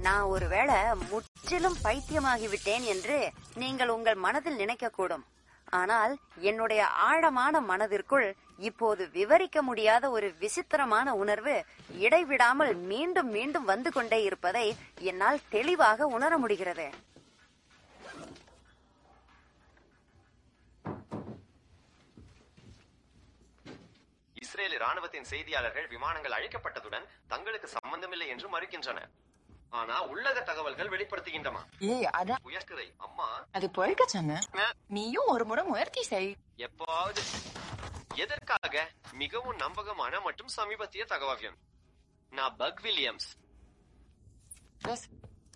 நான் ஒருவேளை முற்றிலும் பைத்தியமாகிவிட்டேன் என்று நீங்கள் உங்கள் மனதில் நினைக்கக்கூடும் ஆனால் என்னுடைய ஆழமான மனதிற்குள் இப்போது விவரிக்க முடியாத ஒரு விசித்திரமான உணர்வு இடைவிடாமல் மீண்டும் மீண்டும் வந்து கொண்டே இருப்பதை என்னால் தெளிவாக உணர முடிகிறது இஸ்ரேல் ராணுவத்தின் செய்தியாளர்கள் விமானங்கள் அழிக்கப்பட்டதுடன் தங்களுக்கு சம்பந்தமில்லை என்று மறுக்கின்றனர் ஆனா உள்ளக தகவல்கள் வெளிப்படுத்துகின்றன ஏய் அதான் உயர்கரை அம்மா அது பொறுக்க சொன்ன நீயும் ஒரு முறை முயற்சி செய் எப்பாவது எதற்காக மிகவும் நம்பகமான மற்றும் சமீபத்திய தகவல் நான் பக் வில்லியம்ஸ் பஸ்.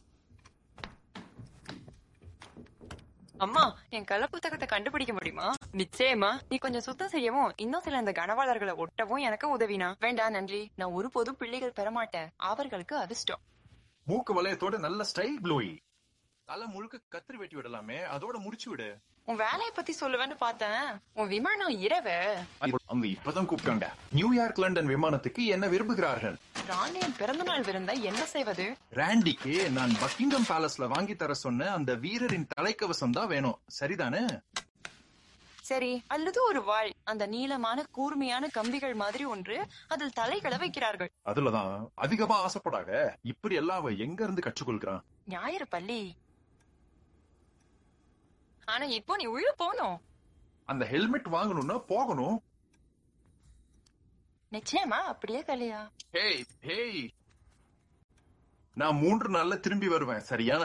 அம்மா என் கள்ள புத்தகத்தை கண்டுபிடிக்க முடியுமா நிச்சயமா நீ கொஞ்சம் சுத்தம் செய்யவும் இன்னும் சில இந்த கனவாளர்களை ஒட்டவும் எனக்கு உதவினா வேண்டாம் நன்றி நான் ஒருபோதும் பிள்ளைகள் பெறமாட்டேன் அவர்களுக்கு அதிர்ஷ்டம் மூக்கு வளையத்தோட நல்ல ஸ்டைல் ப்ளூயி தலை முழுக்க கத்திரி வெட்டி விடலாமே அதோட முடிச்சு விடு உன் வேலையை பத்தி சொல்லுவேன்னு பார்த்தேன் உன் விமானம் இரவு அவங்க இப்பதான் கூப்பிட்டாங்க நியூயார்க் லண்டன் விமானத்துக்கு என்ன விரும்புகிறார்கள் ராணியின் பிறந்த நாள் விருந்தா என்ன செய்வது ராண்டிக்கு நான் பக்கிங்கம் பேலஸ்ல வாங்கி தர சொன்ன அந்த வீரரின் தலைக்கவசம் தான் வேணும் சரிதானே சரி அல்லது ஒரு வாள் அந்த நீளமான கூர்மையான கம்பிகள் மாதிரி ஒன்று அதில் தலைகளை வைக்கிறார்கள் அதுலதான் அதிகமா ஆசைப்படாத இப்படி எல்லாம் அவ எங்க இருந்து கற்றுக்கொள்கிறான் ஞாயிறு பள்ளி ஆனா இப்போ நீ உள்ள போகணும் அந்த ஹெல்மெட் வாங்கணும்னா போகணும் நிச்சயமா அப்படியே கலையா ஹேய் ஹேய் நான் மூன்று நாள்ல திரும்பி வருவேன் சரியான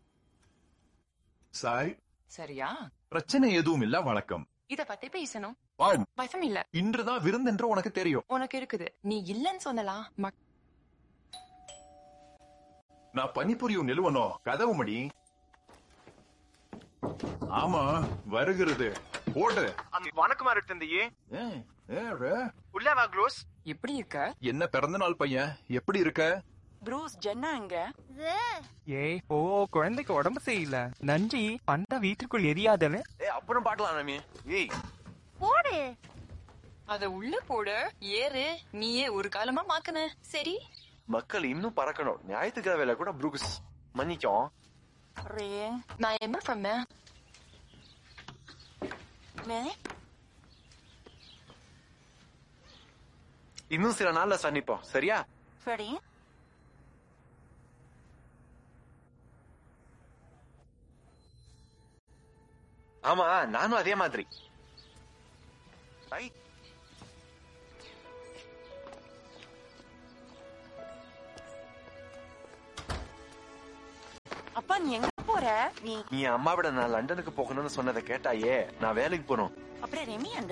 சாய் சரியா பிரச்சனை எதுவும் இல்ல வழக்கம் இத பத்தி பேசணும் வான் பயம் இல்ல இன்றுதான் விருந்தென்று உனக்கு தெரியும் உனக்கு இருக்குது நீ இல்லன்னு சொன்னலாம் மக்- நான் பணிபுரியும் நிலுவனோ கதவு மடி ஆமா வருகிறது ஓடு வணக்கம் தந்தையே ஏய், ஏய், ரே. உள்ள வா க்ளோஸ் எப்படி இருக்க என்ன பிறந்த நாள் பையன் எப்படி இருக்க ப்ரூஸ் ஜென்னா எங்க ஏய் ஓ குழந்தைக்கு உடம்பு சரியில்லை நன்றி பண்ட வீட்டுக்குள் எரியாதல ஏய் அப்புறம் பார்க்கலாம் நாமி ஏய் போடு அத உள்ள போடு ஏறு நீயே ஒரு காலமா மாக்குன சரி மக்கள் இன்னும் பறக்கணும் ஞாயிற்றுக்கிழமையில கூட ப்ரூக்ஸ் மன்னிக்கும் ரே நான் என்ன பண்ணேன் மே இன்னும் சில நாள்ல சந்திப்போம் சரியா சரி ஆமா நானும் அதே மாதிரி ஐ, அப்பா நீ எங்க போற நீ நீ என் அம்மாவிட நான் லண்டனுக்கு போகணும்னு சொன்னதை கேட்டாயே நான் வேலைக்கு போறோம் அப்புறம் ரெமி எங்க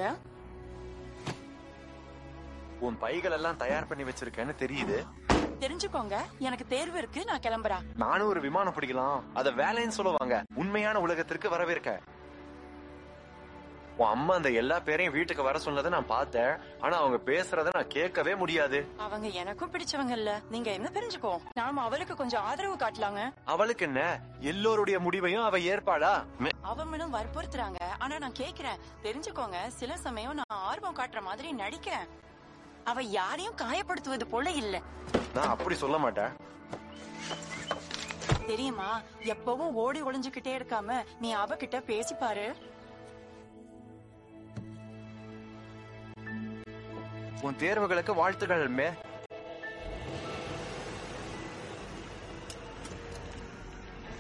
உன் பைகள் எல்லாம் தயார் பண்ணி வச்சிருக்கேன்னு தெரியுது தெரிஞ்சுக்கோங்க எனக்கு தேர்வு இருக்கு நான் கிளம்புறேன் நானும் ஒரு விமானம் பிடிக்கலாம் அத வேலைன்னு சொல்லுவாங்க உண்மையான உலகத்திற்கு வரவேற்க உன் அம்மா அந்த எல்லா பேரையும் வீட்டுக்கு வர சொன்னதை நான் பார்த்தேன் ஆனா அவங்க பேசுறத நான் கேட்கவே முடியாது அவங்க எனக்கும் பிடிச்சவங்க இல்ல நீங்க என்ன தெரிஞ்சுக்கோ நாம அவளுக்கு கொஞ்சம் ஆதரவு காட்டலாங்க அவளுக்கு என்ன எல்லோருடைய முடிவையும் அவ ஏற்பாளா மே- அவங்களும் வற்புறுத்துறாங்க ஆனா நான் கேக்குறேன் தெரிஞ்சுக்கோங்க சில சமயம் நான் ஆர்வம் காட்டுற மாதிரி நடிக்கிறேன் அவ யாரையும் காயப்படுத்துவது போல இல்ல நான் அப்படி சொல்ல மாட்டேன் தெரியுமா எப்பவும் ஓடி ஒளிஞ்சுகிட்டே இருக்காம நீ அவகிட்ட பேசி பாரு உன் தேர்வுகளுக்கு வாழ்த்துக்கள் மே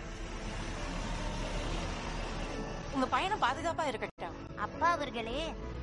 உங்க பயணம் பாதுகாப்பா இருக்கட்டும் அப்பா அவர்களே